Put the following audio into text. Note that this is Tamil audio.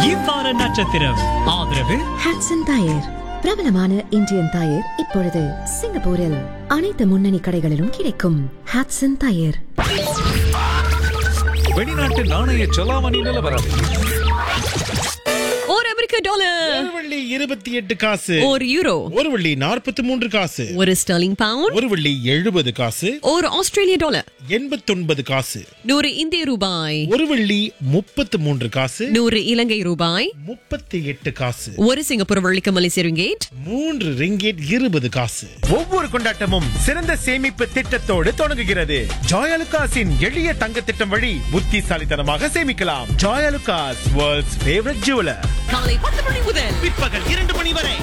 இவ்வார நட்சத்திரம் ஆதரவு ஹாட்சன் டயர் பிரபலமான இந்தியன் டயர் இப்பொழுது சிங்கப்பூரில் அனைத்து முன்னணி கடைகளிலும் கிடைக்கும் ஹாட்சன் டயர் வெளிநாட்டு நாணய செலாவணி நிலவரம் ஒரு அமெரிக்க டாலர் ஒரு வெள்ளி இருபத்தி எட்டு காசு ஒரு யூரோ ஒரு வெள்ளி நாற்பத்தி மூன்று காசு ஒரு ஸ்டர்லிங் பவுண்ட் ஒரு வெள்ளி எழுபது காசு ஒரு ஆஸ்திரேலிய டாலர் எண்பத்தொன்பது காசு நூறு இந்திய ரூபாய் ஒரு வெள்ளி முப்பத்து மூன்று காசு நூறு இலங்கை ரூபாய் முப்பத்தி எட்டு காசு ஒரு சிங்கப்பூர் வள்ளிக்க மலேசிய ரிங்கேட் மூன்று ரிங்கேட் இருபது காசு ஒவ்வொரு கொண்டாட்டமும் சிறந்த சேமிப்பு திட்டத்தோடு தொடங்குகிறது ஜாயலுகாஸின் எளிய தங்க திட்டம் வழி புத்திசாலித்தனமாக சேமிக்கலாம் ஜாயலுகாஸ் வேர்ல்ட்ஸ் ஃபேவரட் ஜுவலர் காலை பத்து மணி முதல் பிற்பகல் இரண்டு மணி வரை